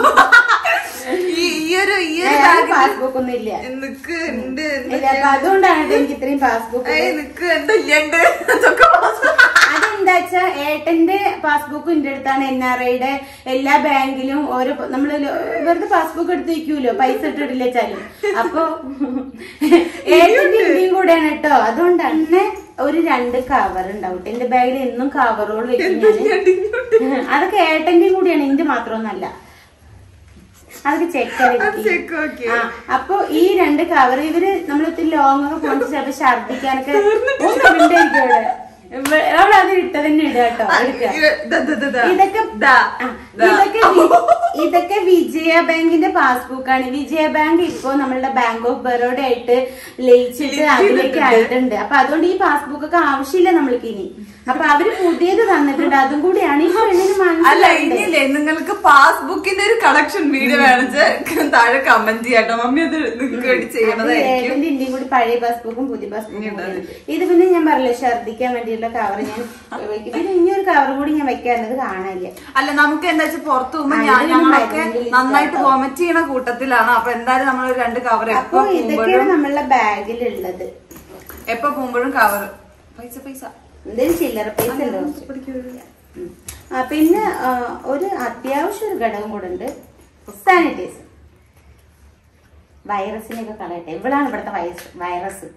ഈ ഈ ഒരു ഈ ഒരു ബാഗ് പാസ്ബുക്ക് ഒന്നും ഇല്ല നിക്ക് ഉണ്ട് ഇല്ല അപ്പൊ അതുകൊണ്ടാണ് കേട്ടോ എനിക്ക് ഇത്രയും പാസ്ബുക്ക് ഏയ് നിക്ക് ഉണ്ട് ഇല്ലണ്ട് അതൊക്കെ മാസം. അതെന്താ വെച്ചാ ഏട്ടന്റെ പാസ്ബുക്ക് എന്റെ അടുത്താണ് എൻ ആർ ഐയുടെ എല്ലാ ബാങ്കിലും ഓരോ നമ്മള് ലോ- വെറുതെ പാസ്ബുക്ക് എടുത്ത് വെക്കൂലോ പൈസ ഇട്ടിട്ടില്ല വെച്ചാലും അപ്പൊ ഏട്ടന്റെ ഇന്ത്യയും കൂടെയാണ് കേട്ടോ അതുകൊണ്ടാണ് പിന്നെ ഒരു രണ്ട് കവർ ഉണ്ടാവും ട്ടോ. എന്റെ ബാഗിൽ എന്നും കവറുകൾ വെക്കും ഞാൻ അതൊക്കെ ഏട്ടന്റെയും കൂടിയാണ് എന്റെ മാത്രമൊന്നല്ല അതൊക്കെ ചെക്ക് അത് check ആക്കി. ആ അപ്പൊ ഈ രണ്ട് കവർ ഇവര് നമ്മൾ ഇത്തിരി ലോങ് ഒക്കെ പോയിട്ട് ചിലപ്പോ ഛർദിക്കാനൊക്കെ ഒന്നും ഉണ്ടായിരിക്കും ഇവിടെ ഇവ- അവിടെ അത് ഇട്ട തന്നെ ഇടുക കേട്ടോ എടുക്കുക ഇത് ദാ, ദാ, ദാ, ദാ. ഇതൊക്കെ ദാ, ആ, ദാ. ഇതൊക്കെ വി- ഇതൊക്കെ വിജയ ബാങ്കിന്റെ പാസ്ബുക്കാണ് വിജയ ബാങ്ക് ഇപ്പോ നമ്മളുടെ ബാങ്ക് ഓഫ് ബറോഡ ആയിട്ട് ലയിച്ചിട്ട് Link അതിലേക്ക് ചെയ്തിട്ടുണ്ട്. ആയിട്ടുണ്ട് അപ്പൊ അതുകൊണ്ട് ഈ പാസ്ബുക്ക് ഒക്കെ ആവശ്യമില്ല നമ്മൾക്ക് ഇനി അപ്പൊ അവര് പുതിയത് തന്നിട്ടുണ്ട് അതും കൂടിയാണ് ഈ പെണ്ണിന് അല്ല മനസ്സിലായില്ലേ ഇനിയില്ലേ നിങ്ങൾക്ക് പാസ്ബുക്കിന്റെ ഒരു കളക്ഷൻ വീഡിയോ വേണിച്ച് താഴെ കമന്റ് ചെയ്യാട്ടോ മമ്മി അത് നിങ്ങൾക്ക് വേണ്ടി ചെയ്യണതായിരിക്കും ഏട്ടന്റെ ഇന്ത്യയും കൂടി പഴയ പാസ്ബുക്കും പുതിയ പാസ്ബുക്കും കൂടിയാണ്. ഇത് പിന്നെ ഞാൻ പറഞ്ഞില്ല ഛർദിക്കാൻ വേണ്ടിയുള്ള കവർ ഞാൻ വെക്കും പിന്നെ ഇനി ഒരു കവർ കൂടി ഞാൻ വെക്കാറുണ്ട് കാണില്ല അല്ല നമുക്ക് എന്താ വെച്ചാൽ പുറത്തു പോകുമ്പോ ആ, ഞാൻ ഇതിന് ഞങ്ങളൊക്കെ മരുന്നിന്റെ list നന്നായിട്ട് ആട്ടോ. വോമിറ്റ് ചെയ്യണ കൂട്ടത്തിലാണ് അപ്പൊ എന്തായാലും നമ്മൾ രണ്ട് കവർ എപ്പോ അപ്പൊ ഇതൊക്കെയാണ് പോകുമ്പോഴും നമ്മളുടെ ബാഗിലുള്ളത് എപ്പോ പോകുമ്പോഴും കവർ പൈസ പൈസ എന്തെങ്കിലും ചില്ലറ പൈസ ഉണ്ടോ ഉം. ആ പിന്നെ ആ, ഒരു അത്യാവശ്യം ഒരു ഘടകം കൂടെ ഉണ്ട് സാനിറ്റൈസർ വൈറസിനെയൊക്കെ കളയട്ടെ ഇവളാണ് ഇവിടുത്തെ വൈറസ് വൈറസ്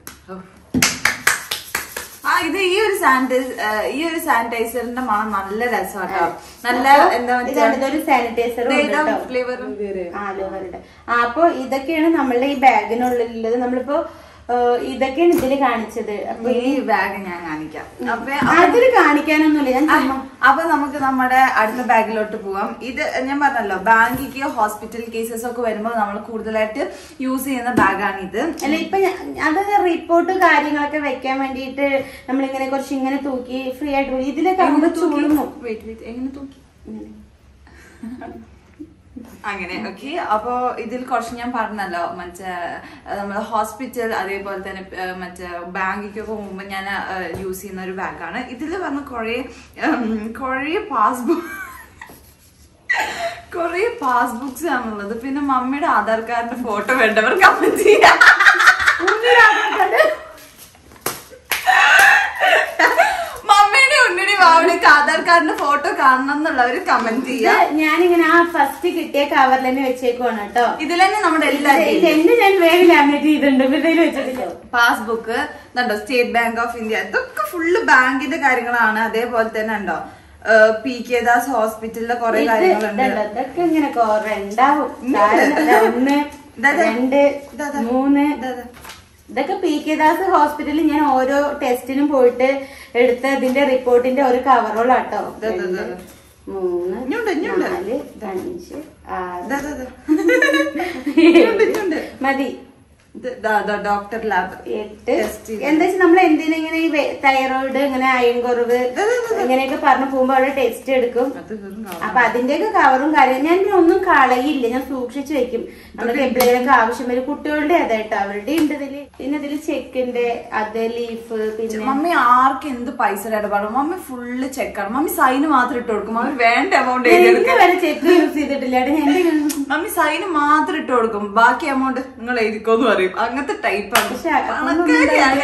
ആ ഇത് ഈ ഒരു സാനിറ്റൈസ് ഈ ഒരു സാനിറ്റൈസറിന്റെ മണം നല്ല രസമാട്ടോ നല്ല എന്താ ഇതാണ് ഇതൊരു സാനിറ്റൈസർ ഫ്ലേവർ ആലോകരുടെ ആ അപ്പൊ ഇതൊക്കെയാണ് നമ്മളുടെ ഈ ബാഗിനുള്ളിലുള്ളത് നമ്മളിപ്പോ ആ, ഇതൊക്കെയാണ് ഇതില് കാണിച്ചത് അപ്പൊ ഈ ബാഗ് ഞാൻ കാണിക്കാം അപ്പൊ അതില് കാണിക്കാനൊന്നുമില്ല ഞാൻ ആ, ചുമ്മാ അപ്പൊ നമുക്ക് നമ്മുടെ അടുത്ത ബാഗിലോട്ട് പോവാം ഇത് ഞാൻ പറഞ്ഞല്ലോ ബാങ്കിക്ക് ഹോസ്പിറ്റൽ കേസസ് ഒക്കെ വരുമ്പോൾ നമ്മൾ കൂടുതലായിട്ട് യൂസ് ചെയ്യുന്ന ബാഗാണ് ഇത് അല്ല ഇപ്പൊ ഞാൻ- അത് റിപ്പോർട്ട് കാര്യങ്ങളൊക്കെ വെക്കാൻ വേണ്ടിയിട്ട് നമ്മളിങ്ങനെ കുറച്ച് ഇങ്ങനെ തൂക്കി ഫ്രീ ആയിട്ട് പോയി. ഇതിലൊക്കെ ആകുമ്പോ ചുളുങ്ങും വെയിറ്റ് വെയിറ്റ് എങ്ങനെ തൂക്കി അങ്ങനെ ഓക്കെ അപ്പോ ഇതിൽ കുറച്ച് ഞാൻ പറഞ്ഞല്ലോ മറ്റേ നമ്മൾ ഹോസ്പിറ്റൽ അതേപോലെ തന്നെ ആ, മറ്റേ ബാങ്കിക്കൊക്കെ പോകുമ്പോൾ ഞാൻ യൂസ് ചെയ്യുന്ന ഒരു ബാഗാണ് ഇതിൽ പറഞ്ഞ കുറേ ഉം, കുറേ പാസ്ബുക്ക് കുറേ പാസ്ബുക്സ് ആണുള്ളത് പിന്നെ മമ്മിയുടെ ആധാർ കാർഡിന്റെ ഫോട്ടോ വേണ്ടവർ കമന്റ് ചെയ്യാം മമ്മിയുടെ ഉണ്ണിയുടെ വാവിലേക്ക് ആധാർ കാർഡിന്റെ ഫോട്ടോ കാണണം എന്നുള്ളവർ കമന്റ് ഇത് ചെയ്യാം ഞാനിങ്ങനെ ആ ഫസ്റ്റ് കിട്ടിയ കവറിൽ തന്നെ വെച്ചേക്കുവാണ് കേട്ടോ ഇതിൽ തന്നെ നമ്മുടെ ഇത് എല്ലാവരും എന്റെ ഞാൻ വേഗം ലാമിനേറ്റ് ചെയ്തിട്ടുണ്ട് ഇപ്പൊ ഇതിൽ വെച്ചിട്ടില്ല പാസ്ബുക്ക് ഇതുണ്ടോ സ്റ്റേറ്റ് ബാങ്ക് ഓഫ് ഇന്ത്യ ഇതൊക്കെ ഫുള്ള് ബാങ്കിന്റെ കാര്യങ്ങളാണ് അതേപോലെ തന്നെ ഉണ്ടോ പി കെ ദാസ് ഹോസ്പിറ്റലിലെ കുറെ ഇത് കാര്യങ്ങളുണ്ട് ഇതുണ്ടോ, ഇതൊക്കെ ഇങ്ങനെ കുറെ ഉണ്ടാവും ഇങ്ങോട്ട്. കാരണം ഇതാ ഒന്ന് ഇതാ, ഇതാ. രണ്ട് ഇതാ, ഇതാ. മൂന്ന് ഇതാ, ഇതാ. ഇതൊക്കെ പി കെ ദാസ് ഹോസ്പിറ്റലിൽ ഞാൻ ഓരോ ടെസ്റ്റിനും പോയിട്ട് എടുത്ത ഇതിന്റെ റിപ്പോർട്ടിന്റെ ഒരു കവറോളാട്ടോ ഇതാ, ഇതാ, ഇതാ. മൂന്ന് ഇഞ്ഞുണ്ട്, ഇഞ്ഞുണ്ട്. നാല് അഞ്ച് ആറ് ഇതാ, ഇതാ, ഇതാ. ഇഞ്ഞുണ്ട്, ഇഞ്ഞുണ്ട്. മതി ഇത് ദാ, ദാ, ഡോക്ടർ ലാബ് എട്ട് ടെസ്റ്റ് ചെയ്ത്. എന്താ വെച്ചാൽ നമ്മൾ എന്തിനാ ഇങ്ങനെ ഈ തൈറോയിഡ് ഇങ്ങനെ അയൺ കുറവ് ഇതാ, ഇതാ, ഇതാ. ഇങ്ങനെയൊക്കെ പറഞ്ഞു പോകുമ്പോ അവിടെ ടെസ്റ്റ് എടുക്കും അത് വെറും cover. അപ്പൊ അതിന്റെയൊക്കെ കവറും കാര്യം ഞാൻ പിന്നെ ഒന്നും കളയില്ല ഞാൻ സൂക്ഷിച്ചു വെക്കും നമുക്ക് എപ്പോഴെങ്കിലും ആവശ്യം വരും കുട്ടികളുടെ അതായിട്ട് അവരുടെ ഉണ്ട് ഇതില് പിന്നെ ഇതില് ചെക്കിന്റെ അത് ലീഫ് പിന്നെ മമ്മി ആർക്ക് എന്ത് പൈസ ഇടപാടും മമ്മി ഫുള്ള് ചെക്കാണ് മമ്മി സൈന് മാത്രം ഇട്ട് കൊടുക്കും മമ്മി വേണ്ട എമൗണ്ട് ഞാൻ എഴുതി ഇന്ന് എടുക്കാൻ വരെ ചെക്ക് യൂസ് ചെയ്തിട്ടില്ല ഏട്ടാ ഞാൻ എന്റെ മമ്മി സൈന് മാത്രം ഇട്ട് കൊടുക്കും ബാക്കി എമൗണ്ട് നിങ്ങൾ എഴുതിക്കോന്ന് പറയും അങ്ങനത്തെ ടൈപ്പാണ് പക്ഷെ അതൊന്നും പണക്കാരിയാണ്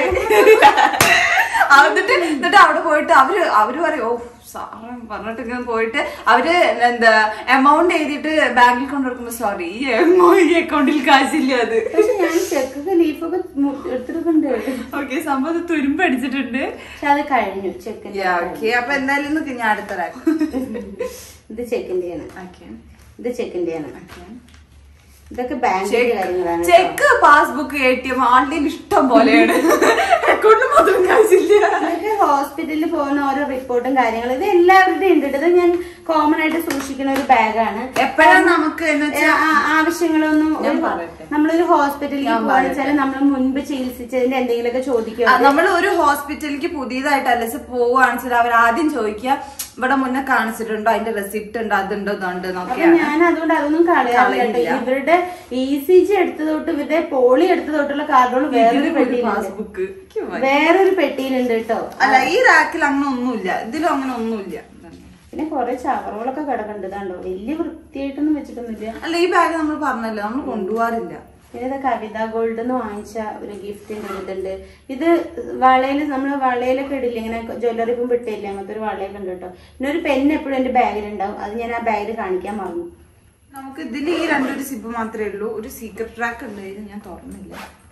എന്നിട്ട് എന്നിട്ട് അവിടെ പോയിട്ട് അവര് അവര് പറയും ഓ സാറ് പറഞ്ഞിട്ട് ഇങ്ങനെ പോയിട്ട് അവര് എന്താ എമൗണ്ട് എഴുതിയിട്ട് ബാങ്കിൽ കൊണ്ടുകൊടുക്കുമ്പോ സോറി ഈ എമൗണ്ട് ഈ അക്കൗണ്ടിൽ കാശില്ല അത് പക്ഷെ ഞാൻ ചെക്കൊക്കെ ലീഫൊക്കെ എടുത്തിട്ടുണ്ട് ഓക്കെ സംഭവം തുരുമ്പ് അടിച്ചിട്ടുണ്ട് പക്ഷെ അത് കഴിഞ്ഞു ചെക്കിന്റെ ഓക്കെ അപ്പൊ എന്തായാലും നിക്ക് ഞാൻ അടുത്ത റാക്ക് ഇത് ചെക്കിന്റെയാണ് ഓക്കെ ഇത് ചെക്കിന്റെയാണ് ഓക്കെ ഇതൊക്കെ ബാങ്കിന്റെ കാര്യങ്ങളാണ് കേട്ടോ. Cheque passbook A T M ആളുടെ ഇഷ്ടം പോലെയാണ് അക്കൗണ്ടിൽ മാത്രം കാശില്ല ഇതൊക്കെ ഹോസ്പിറ്റലിൽ പോകുന്ന ഓരോ റിപ്പോർട്ടും കാര്യങ്ങളും ഇത് എല്ലാവരുടെയും ഉണ്ട് ഇത് ഞാൻ കോമൺ ആയിട്ട് സൂക്ഷിക്കുന്ന ഒരു ബാഗാണ് എപ്പോഴാണ് നമുക്ക് എന്ന് വെച്ചാ ആവശ്യങ്ങളൊന്നും ഞാൻ ഒരു- പറയട്ടെ. നമ്മളൊരു ഹോസ്പിറ്റലിൽ ഞാൻ പോകാച്ചാൽ നമ്മൾ മുൻപ് ചികിത്സിച്ചതിന്റെ എന്തെങ്കിലുമൊക്കെ ചോദിക്കുക നമ്മൾ ഒരു ഹോസ്പിറ്റലിലേക്ക് പുതിയതായിട്ട് അലസ് പോവുകയാണെന്ന് വെച്ചാൽ അവർ ആദ്യം ചോദിക്കുക ഇവിടെ മുന്നേ കാണിച്ചിട്ടുണ്ടോ അതിന്റെ റെസിപ്റ്റ് ഉണ്ടോ അതുണ്ടോ ഇതുണ്ടോ അപ്പൊ എന്നൊക്കെയാണ് ഞാൻ അതുകൊണ്ട് അതൊന്നും കളയാറില്ല കേട്ടോ. കളയില്ല. ഇവരുടെ ഇ സി ജി എടുത്തു തൊട്ട് ഇവരുടെ പോളി എടുത്തു തൊട്ടുള്ള കാർഡുകൾ വേറൊരു പെട്ടിയിലുണ്ട് പാസ്ബുക്ക് വേറൊരു പെട്ടിയിലുണ്ട് കേട്ടോ അല്ല ഈ റാക്കിൽ അങ്ങനെ ഒന്നുമില്ല ഇതിലും അങ്ങനെ ഒന്നുമില്ല പിന്നെ കുറെ ചവറുകളൊക്കെ കിടക്കുന്നുണ്ട് ഇതാണ്ടോ വലിയ വൃത്തിയായിട്ടൊന്നും വെച്ചിട്ടൊന്നുമില്ല അല്ല ഈ ബാഗ് നമ്മൾ പറഞ്ഞല്ലോ നമ്മൾ കൊണ്ടുപോകാറില്ല പിന്നെ ഇത് കവിത ഗോൾഡ് എന്ന് വാങ്ങിച്ച ഒരു ഗിഫ്റ്റിന്റെ ഒരു ഇതുണ്ട് ഇത് വളയിൽ നമ്മൾ വളയിലൊക്കെ ഇടില്ല ഇങ്ങനെ ജ്വല്ലറി ഇപ്പം വിട്ടില്ല അങ്ങനത്തെ ഒരു വളയൊക്കെ ഉണ്ട് കേട്ടോ പിന്നെ ഒരു പെൻ എപ്പോഴും എന്റെ ബാഗിലുണ്ടാവും അത് ഞാൻ ആ ബാഗിൽ കാണിക്കാൻ മറന്നു നമുക്ക് ഇതിൽ ഈ രണ്ടൊരു സിബ് മാത്രമേ ഉള്ളൂ ഒരു സീക്രട്ട് ട്രാക്ക് ഉണ്ട് ഇത് ഞാൻ തുറന്നില്ല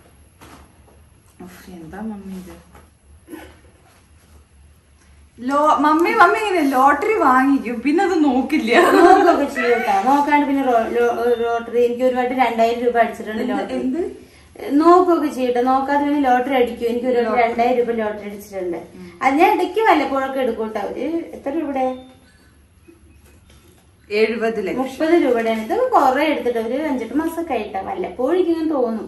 ഉഫ്, എന്താ മമ്മി ഇത് ലോ മമ്മി മമ്മി ഇങ്ങനെ ലോട്ടറി വാങ്ങിക്കും പിന്നെ അത് നോക്കില്ല നോക്കൊക്കെ ചെയ്യും കേട്ടോ നോക്കാണ്ട് പിന്നെ ലോട്ടറി എനിക്ക് ഒരു വട്ടം രണ്ടായിരം രൂപ അടിച്ചിട്ടുണ്ട് ലോട്ടറി എന്ത്? നോക്കൊക്കെ ചെയ്യട്ടെ നോക്കാതെ പിന്നെ ലോട്ടറി അടിക്കും എനിക്ക് ഒരു വട്ടം രണ്ടായിരം രൂപ ലോട്ടറി അടിച്ചിട്ടുണ്ട് അത് ഞാൻ ഇടയ്ക്ക് വല്ലപ്പോഴൊക്കെ എടുക്കും കേട്ടോ ഒരു എത്ര രൂപയുടെ എഴുപത് ലക്ഷം മുപ്പത് രൂപയുടെയാണ് ഇതൊക്കെ കുറെ എടുത്തിട്ട് ഒരു അഞ്ചെട്ട് മാസം കഴിട്ടാ വല്ലപ്പോഴും ഇങ്ങനെ തോന്നും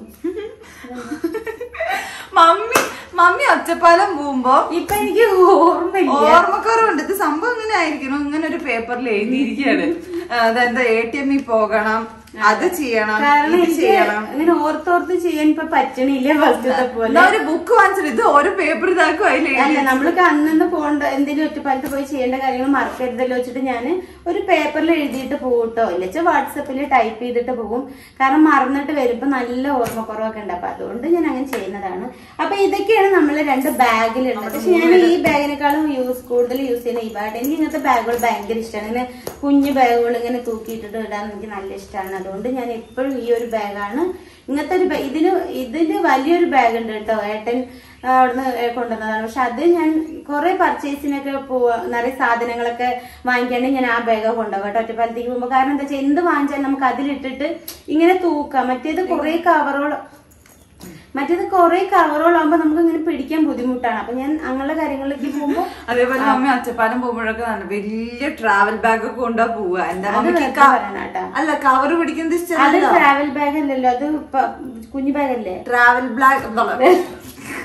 മമ്മി മമ്മി ഒറ്റപ്പാലം പോകുമ്പോ ഇപ്പൊ എനിക്ക് ഓർമ്മയില്ല ഓർമ്മക്കുറവുണ്ട് ഇത് സംഭവം ഇങ്ങനെ ആയിരിക്കണം ഇങ്ങനെ ഒരു പേപ്പറിൽ എഴുതിയിരിക്കുകയാണ് അതെന്താ എ ടി എമ്മിൽ പോകണം അത് ചെയ്യണം കാരണം ഇത് എനിക്ക് ചെയ്യണം അങ്ങനെ ഓർത്തോർത്ത് ചെയ്യാൻ ഇപ്പൊ പറ്റണില്ല ഫസ്റ്റത്തെ പോലെ എന്നാ ഒരു ബുക്ക് വാങ്ങിച്ചിട്ട് ഇത് ഓരോ പേപ്പർ ഇതാക്കും അതിൽ അല്ല നമ്മൾക്ക് അന്നന്ന് പോകേണ്ട എന്തെങ്കിലും ഒറ്റപ്പാലത്ത് പോയി ചെയ്യേണ്ട കാര്യങ്ങൾ മറക്കരുതല്ലോ വെച്ചിട്ട് ഞാൻ ഒരു പേപ്പറിൽ എഴുതിയിട്ട് പോകട്ടോ ഇല്ലച്ച വാട്സപ്പിൽ ടൈപ്പ് ചെയ്തിട്ട് പോകും കാരണം മറന്നിട്ട് വരുമ്പോ നല്ല ഓർമ്മക്കുറവൊക്കെ ഉണ്ട് അപ്പൊ അതുകൊണ്ട് ഞാൻ അങ്ങനെ ചെയ്യുന്നതാണ് അപ്പൊ ഇതൊക്കെയാണ് നമ്മളെ രണ്ട് ബാഗിലുള്ളത് പക്ഷെ ഞാൻ ഈ ബാഗിനേക്കാളും യൂസ് കൂടുതൽ യൂസ് ചെയ്യുന്ന ഈ ബാഗ് എനിക്ക് ഇങ്ങനത്തെ ബാഗുകൾ ഭയങ്കര ഇഷ്ടമാണ് ഇങ്ങനെ കുഞ്ഞു ബാഗുകൾ ഇങ്ങനെ തൂക്കിയിട്ടിട്ട് ഇടാൻ എനിക്ക് നല്ല ഇഷ്ടമാണ് അതുകൊണ്ട് ഞാൻ എപ്പോഴും ഈ ഒരു ബാഗാണ് ഇങ്ങനത്തെ ഒരു ബാ- ഇതിന് ഇതിന് വലിയൊരു ബാഗ് ഉണ്ട് കേട്ടോ ഏട്ടൻ ആ, അവിടുന്ന് കൊണ്ടുവന്നതാണ് പക്ഷെ അത് ഞാൻ കുറെ പർച്ചേസിനൊക്കെ പോവാ നിറയെ സാധനങ്ങളൊക്കെ വാങ്ങിക്കാണ്ട് ഞാൻ ആ ബാഗ് കൊണ്ടുപോകാം കേട്ടോ ഒറ്റപ്പാലത്തേക്ക് പോകുമ്പോൾ കാരണം എന്താ വെച്ചാൽ എന്ത് വാങ്ങിച്ചാലും നമുക്ക് അതിലിട്ടിട്ട് ഇങ്ങനെ തൂക്കാം മറ്റേത് കുറെ കവറോൾ മറ്റേത് കുറെ കവറോളാകുമ്പോ നമുക്ക് ഇങ്ങനെ പിടിക്കാൻ ബുദ്ധിമുട്ടാണ് അപ്പൊ ഞാൻ അങ്ങനെയുള്ള കാര്യങ്ങളിലേക്ക് പോകുമ്പോൾ അതേപോലെ മമ്മി ഒറ്റപ്പാലം പോകുമ്പോഴൊക്കെ നല്ല വലിയ ട്രാവൽ ബാഗ് ഒക്കെ കൊണ്ടാ പോവുക എന്റെ അത് മമ്മിക്ക് വെറുതെ ക- പറയണ കേട്ടാ. അല്ല കവർ പിടിക്കുന്നത് അത് ഇഷ്ടമല്ല ട്രാവൽ ബാഗ് അല്ലല്ലോ അത് പ- കുഞ്ഞു ബാഗ് അല്ലേ ട്രാവൽ ബാഗ്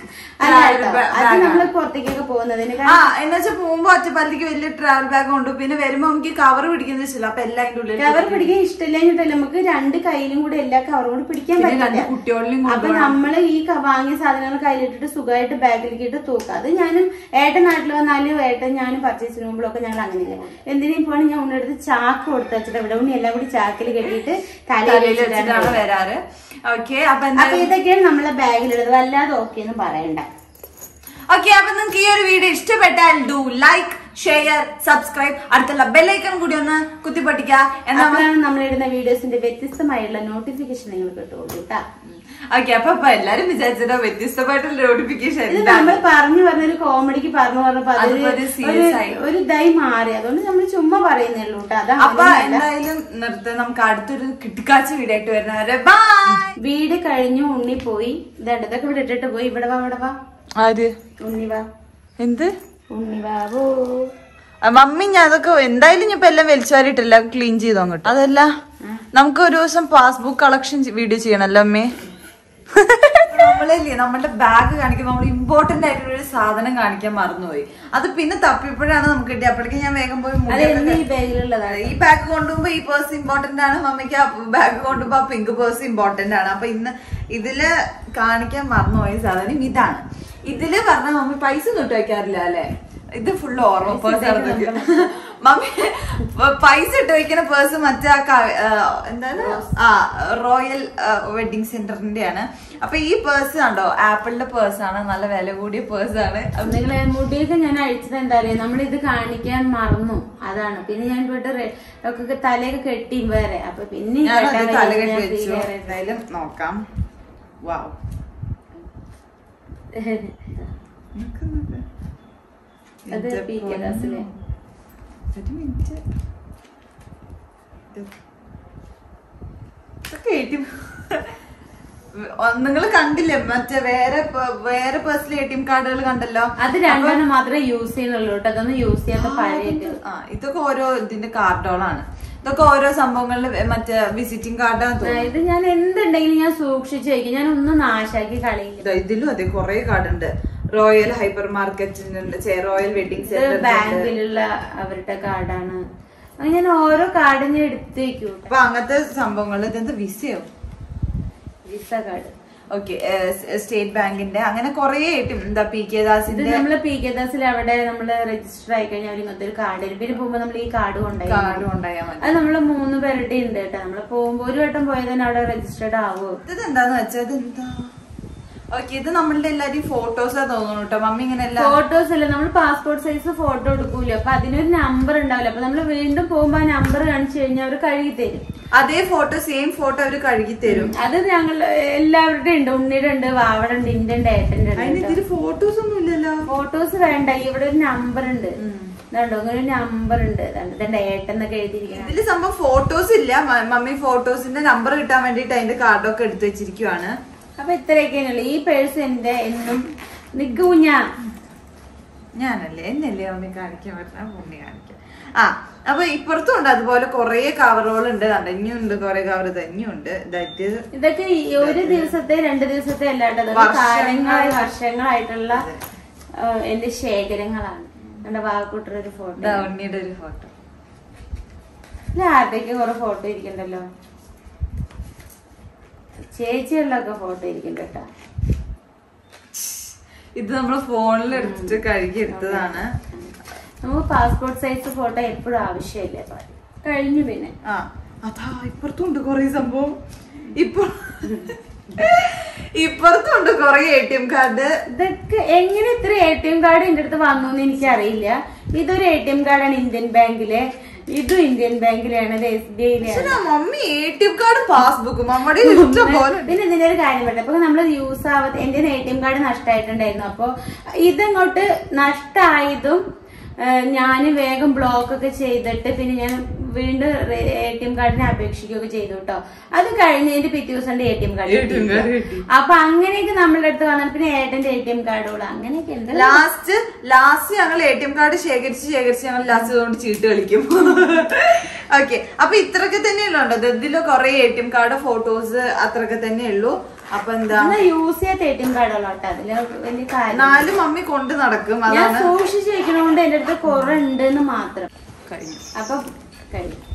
അല്ല travel കേട്ടോ, ba- അത് bag ആണ്. നമ്മള് പുറത്തേക്കൊക്കെ പോകുന്നതിന് ആ എന്ന് വെച്ചാൽ പോകുമ്പോ ഒറ്റപ്പാലത്തേക്ക് വലിയ ട്രാവൽ ബാഗ് ഉണ്ട് പിന്നെ വരുമ്പോ നമുക്ക് കവർ പിടിക്കുന്നത് ഇഷ്ടമില്ല അപ്പൊ എല്ലാം അതിന്റെ ഉള്ളിൽ കവർ പിടിക്കാൻ ഇഷ്ടമില്ലെങ്കിട്ടല്ല നമുക്ക് രണ്ട് കയ്യിലും കൂടെ എല്ലാ കവറും കൂടി പിടിക്കാൻ പിന്നെ രണ്ട് പറ്റില്ല കുട്ടികളിലും അപ്പൊ നമ്മള് ഈ ക- വാങ്ങിയ സാധനങ്ങൾ കയ്യിലിട്ടിട്ട് സുഖമായിട്ട് ബാഗിലേക്ക് ഇട്ട് തൂക്കാം അത് ഞാനും ഏട്ടൻ നാട്ടിൽ വന്നാലും ഏട്ടൻ ഞാനും പർച്ചേസിന് പോകുമ്പോഴൊക്കെ ഞങ്ങൾ അങ്ങനെയില്ല എന്തിനേയും പോകണം ഞാൻ ഉണ്ണെടുത്ത് ചാക്ക് കൊടുത്ത് വെച്ചിട്ട് ഇവിടെ ഉണ്ണി എല്ലാം കൂടി ചാക്കിൽ കെട്ടിയിട്ട് തലയിൽ തലയിൽ വെച്ചിട്ടാണ് വെച്ചിട്ടാണ് വരാറ് ഓക്കെ അപ്പൊ എന്താ അപ്പൊ ഇതൊക്കെയാണ് നമ്മളെ ബാഗിലുള്ളത് വല്ലാതെ ഓക്കെ എന്ന് പറയണ്ട ഓക്കെ അപ്പൊ നിങ്ങൾക്ക് ഈ ഒരു വീഡിയോ ഇഷ്ടപ്പെട്ടാൽ ഡു ലൈക്ക് ഷെയർ സബ്സ്ക്രൈബ് അടുത്തുള്ള ബെല്ലൈക്കൺ കൂടി ഒന്ന് കുത്തിപ്പൊട്ടിക്കുക എന്നാ അപ്പോഴാണ് നമ്മളിടുന്ന വീഡിയോസിന്റെ വ്യത്യസ്തമായുള്ള നോട്ടിഫിക്കേഷൻ നിങ്ങൾ കിട്ടുള്ളൂ കേട്ടാ ഓക്കെ അപ്പൊ അപ്പൊ എല്ലാരും വിചാരിച്ചിട്ടോ വ്യത്യസ്തമായിട്ടുള്ള നോട്ടിഫിക്കേഷൻ ഇത് നമ്മൾ പറഞ്ഞു പറഞ്ഞൊരു കോമഡിക്ക് പറഞ്ഞു പറഞ്ഞപ്പോ അതൊരു അതിപ്പോ ഒരു serious ഒരു- ആയി. ഒരു ഇതായി മാറി അതുകൊണ്ട് നമ്മൾ ചുമ്മാ പറയുന്നേ ഉള്ളൂ കേട്ടോ അപ്പൊ അതാണ് എന്തായാലും നിർത്ത് നമുക്ക് അടുത്തൊരു കിട്ടിക്കാച്ച വീഡിയോ ആയിട്ട് വരുന്നവരെ ബൈ വീട് കഴിഞ്ഞു ഉണ്ണി പോയി ഇതാണ്ട് ഇതൊക്കെ ഇവിടെ ഇട്ടിട്ട് പോയി ഇവിടെ വാ ഇവിടെ വാ ആര് ഉണ്ണി വാ എന്ത് ഉണ്ണി വാവോ ആ, മമ്മി ഞാൻ അതൊക്കെ എന്തായാലും ഞാൻ ഇപ്പൊ എല്ലാം വലിച്ചുവാരിട്ടില്ല ക്ലീൻ ചെയ്തോ അങ്ങോട്ട് അതല്ല നമുക്ക് ഒരു ദിവസം പാസ്ബുക്ക് കളക്ഷൻ വീഡിയോ ചെയ്യണല്ലോ അമ്മേ നമ്മളല്ലേ നമ്മുടെ ബാഗ് കാണിക്കുമ്പോൾ നമ്മൾ ഇമ്പോർട്ടന്റ് ആയിട്ടുള്ള ഒരു സാധനം കാണിക്കാൻ മറന്നുപോയി അത് പിന്നെ തപ്പിയപ്പോഴാണ് നമുക്ക് കിട്ടിയത് അപ്പോഴേക്കും ഞാൻ വേഗം പോയി അത് മുടിയൊക്കെ എന്ന് ഈ ബാഗിലുള്ളതാണ് ഈ ബാഗ് കൊണ്ടുപോകുമ്പോ ഈ പേഴ്സ് ഇമ്പോർട്ടന്റ് ആണ് മമ്മിക്ക് ആ ബാഗ് കൊണ്ടുപോകുമ്പോ ആ പിങ്ക് പേഴ്സ് ഇമ്പോർട്ടന്റ് ആണ് അപ്പൊ ഇന്ന് ഇതില് കാണിക്കാൻ മറന്നുപോയ സാധനം ഇതാണ് ഇതില് പറഞ്ഞ മമ്മി പൈസ ഒന്നും ഇട്ട് വെക്കാറില്ല അല്ലെ ഇത് ഫുള്ള് ഓർമ്മ പേഴ്സ് ആണ് മമ്മി പൈസ ഇട്ട് വെക്കുന്ന പേഴ്സ് മറ്റേ ആ ക- ആ, എന്താണ് ആ റോയൽ വെഡിങ് സെന്ററിന്റെ ആണ് അപ്പൊ ഈ പേഴ്സ് കണ്ടോ ആപ്പിളിന്റെ പേഴ്സ് ആണ് നല്ല വില കൂടിയ പേഴ്സ് ആണ് നിങ്ങളെ മുടിയൊക്കെ ഞാൻ അഴിച്ചത് എന്താ പറയാ നമ്മൾ ഇത് കാണിക്കാൻ മറന്നു അതാണ് പിന്നെ ഞാൻ പോയിട്ട് റെ- ഒക്കെ തലയൊക്കെ കെട്ടി വേറെ അപ്പൊ പിന്നെ ഈ ഞാനത് കെട്ടാൻ തലകെട്ടി ഞാൻ വെച്ചു free ആയിട്ട് എന്തായാലും നോക്കാം വാവ് അത് പി കെ ദാസിലെ ഒരു മിനിറ്റ് നിങ്ങൾ കണ്ടില്ലേ മറ്റേ വേറെ പ- വേറെ പേഴ്സണൽ എ ടി എം കാർഡുകൾ കണ്ടല്ലോ അത് രണ്ടെണ്ണം മാത്രമേ യൂസ് ചെയ്യുന്നുള്ളൂ കേട്ടോ അതൊന്നും യൂസ് ചെയ്യാത്ത പഴയത് ആ ഇതൊക്കെ ഓരോ ഇതിന്റെ കാർഡുകളാണ് ഇതൊക്കെ ഓരോ സംഭവങ്ങളിൽ മറ്റേ വിസിറ്റിംഗ് കാർഡാന്ന് തോന്നുന്നു ഇത് ഞാൻ എന്തുണ്ടെങ്കിലും ഞാൻ സൂക്ഷിച്ചു വയ്ക്കും ഞാൻ ഒന്നും നാശാക്കി കളയില്ല ഇതാ, ഇതിലും അതെ കുറെ കാർഡ് ഉണ്ട് റോയൽ ഹൈപ്പർ മാർക്കറ്റിനുണ്ട് റോയൽ വെഡിങ് ഇത് സെന്റർ ബാങ്കിലുള്ള അവരുടെ കാർഡാണ് അത് ഞാൻ ഓരോ കാർഡ് ഞാൻ എടുത്ത് വെക്കും അപ്പൊ അങ്ങനത്തെ സംഭവങ്ങൾ ഇതെന്താ വിസയോ വിസ കാർഡ് ഓക്കെ സ്റ്റേറ്റ് ബാങ്കിന്റെ അങ്ങനെ കുറെ എന്താ പി കെ ഇത് ദാസിന്റെ നമ്മള് പി കെ ദാസിൽ അവിടെ നമ്മള് രജിസ്റ്റർ ആയി കഴിഞ്ഞാൽ ഇങ്ങനത്തെ ഒരു കാർഡ് തരും പിന്നെ പോകുമ്പോ നമ്മൾ ഈ കാർഡ് കൊണ്ടുപോയി കാർഡ് കൊണ്ടായാൽ മതി അത് നമ്മള് മൂന്ന് പേരുടെ ഉണ്ട് കേട്ടോ നമ്മള് പോകുമ്പോ ഒരു വട്ടം പോയത് തന്നെ അവിടെ രജിസ്റ്റർഡ് ആവോ ഇത് എന്താന്ന് വെച്ചാൽ ഇത് എന്താ ഓക്കെ ഇത് നമ്മളുടെ എല്ലാരും ഫോട്ടോസാ തോന്നുന്നു കേട്ടോ മമ്മി ഇങ്ങനെ എല്ലാം ഫോട്ടോസ് അല്ല നമ്മൾ പാസ്പോർട്ട് സൈസ് ഫോട്ടോ എടുക്കൂല അപ്പൊ അതിനൊരു നമ്പർ ഉണ്ടാവില്ല അപ്പൊ നമ്മൾ വീണ്ടും പോകുമ്പോ ആ നമ്പർ കാണിച്ചു കഴിഞ്ഞാൽ അവർ കഴുകി തരും അതേ ഫോട്ടോ സെയിം ഫോട്ടോ അവര് കഴുകി തരും അത് ഞങ്ങൾ എല്ലാവരുടെയും ഉണ്ട് ഉണ്ണിയുടെ ഉണ്ട് വാവയുടെ ഉണ്ട് ഇന്റെ ഉണ്ട് ഏട്ടന്റെ അതിന് ഉണ്ട് ഇതില് ഫോട്ടോസ് ഒന്നും ഇല്ലല്ലോ ഫോട്ടോസ് വേണ്ട ഇവിടെ ഒരു നമ്പർ ഉണ്ട് ഇതുണ്ടോ അങ്ങനെ ഒരു നമ്പർ ഉണ്ട് ഇതുണ്ട് ഇതുണ്ട് ഏട്ടൻ എന്നൊക്കെ എഴുതിയിരിക്കണം ഇതില് സംഭവം ഫോട്ടോസ് ഇല്ല മ- മമ്മി ഫോട്ടോസിന്റെ നമ്പർ കിട്ടാൻ വേണ്ടിട്ട് അതിന്റെ കാർഡൊക്കെ എടുത്തു വെച്ചിരിക്കുവാണ് അപ്പൊ ഇത്രയൊക്കെയാണുള്ളൂ ഈ പേഴ്സ് എന്റെ എന്നും നിൽക്കൂഞ്ഞ ഞാനല്ലേ എന്നല്ലേ മമ്മി കാണിക്കാൻ പറ്റുന്ന മമ്മി കാണിക്കാം ആ അപ്പൊ ഇപ്പുറത്തും ഉണ്ട് അതുപോലെ കുറെ കവറുകൾ ഉണ്ട് കണ്ടോ ഇനിയുണ്ട് കുറെ കവർ തന്നെയുണ്ട് ഇതായിട്ട് ഇതൊക്കെ ഈ ഒരു ദിവസത്തെ രണ്ട് ദിവസത്തെ അല്ലാണ്ട് വർഷങ്ങൾ- കാലങ്ങളായി വർഷങ്ങളായിട്ടുള്ള ആ, എന്റെ ശേഖരങ്ങളാണ് എന്റെ വാക്കുട്ടർ ഒരു ഫോട്ടോ ഇതാ ഉണ്ണിയുടെ ഒരു ഫോട്ടോ ഇല്ല ആരുടെയൊക്കെ കുറെ ഫോട്ടോ ഇരിക്കണ്ടല്ലോ ചേച്ചികളിലൊക്കെ ഫോട്ടോ ഇരിക്കണ്ട കേട്ടോ ഇത് നമ്മള് ഫോണിൽ എടുത്തിട്ട് കഴുകി എടുത്തതാണ് നമുക്ക് പാസ്പോർട്ട് സൈസ് ഫോട്ടോ എപ്പോഴും ആവശ്യമില്ല ഇപ്പൊ. കഴിഞ്ഞു പിന്നെ ആ അതാ ഇപ്പുറത്തും ഉണ്ട് കൊറേ സംഭവം ഇപ്പൊ ഇപ്പുറത്തും ഉണ്ട് കൊറേ എ ടി എം കാർഡ് ഇതൊക്കെ എങ്ങനെ ഇത്ര എ ടി എം കാർഡ് എന്റെ അടുത്ത് വന്നു എന്ന് എനിക്കറിയില്ല ഇതൊരു എ ടി എം കാർഡാണ് ഇന്ത്യൻ ബാങ്കിലെ ഇതും ഇന്ത്യൻ ബാങ്കിലാണ് ഇത് എസ് ബി ഐയിലാണ് mummy A T M card passbook മമ്മയുടെ ഇഷ്ടം പോലെ ഉണ്ട്. പിന്നെ ഇതിന്റെ ഒരു കാര്യം പറയട്ടെ അപ്പൊ നമ്മൾ യൂസ് ആവാത്ത എന്റെ എ ടി എം കാർഡ് നഷ്ടമായിട്ടുണ്ടായിരുന്നു അപ്പൊ ഇതങ്ങോട്ട് നഷ്ടമായതും ഞാൻ വേഗം ബ്ലോക്ക് ഒക്കെ ചെയ്തിട്ട് പിന്നെ ഞാൻ വീണ്ടും എ ടി എം കാർഡിനെ അപേക്ഷിക്കുകയൊക്കെ ചെയ്തു കേട്ടോ അത് കഴിഞ്ഞതിന്റെ പിറ്റേ ദിവസം A T M card ATM card കിട്ടി. അപ്പൊ അങ്ങനെയൊക്കെ നമ്മളുടെ അടുത്ത് വന്നാൽ പിന്നെ ഏട്ടന്റെ എ ടി എം കാർഡുകൾ അങ്ങനെയൊക്കെ ഉണ്ട് ലാസ്റ്റ് ലാസ്റ്റ് ഞങ്ങൾ എ ടി എം കാർഡ് ശേഖരിച്ച് ശേഖരിച്ച് ഞങ്ങൾ ലാസ്റ്റ് കൊണ്ട് ചീട്ട് കളിക്കും ഓക്കെ അപ്പൊ ഇത്രയൊക്കെ തന്നെയല്ലോ ഉണ്ടോ ഇതില് കുറെ A T M card photos അത്രയൊക്കെ തന്നെയുള്ളൂ അപ്പൊ എന്താ യൂസ് ചെയ്യാത്ത എ ടി എം കാർഡുള്ളോട്ടോ അതില് വലിയ കാര്യം നാല് മമ്മി കൊണ്ട് നടക്കും ഞാൻ അതാണ് സൂക്ഷിച്ച് വെക്കണോണ്ട് എന്റെ അടുത്ത് കുറെ ഉണ്ടെന്ന് മാത്രം കഴിഞ്ഞു അപ്പൊ കഴിയും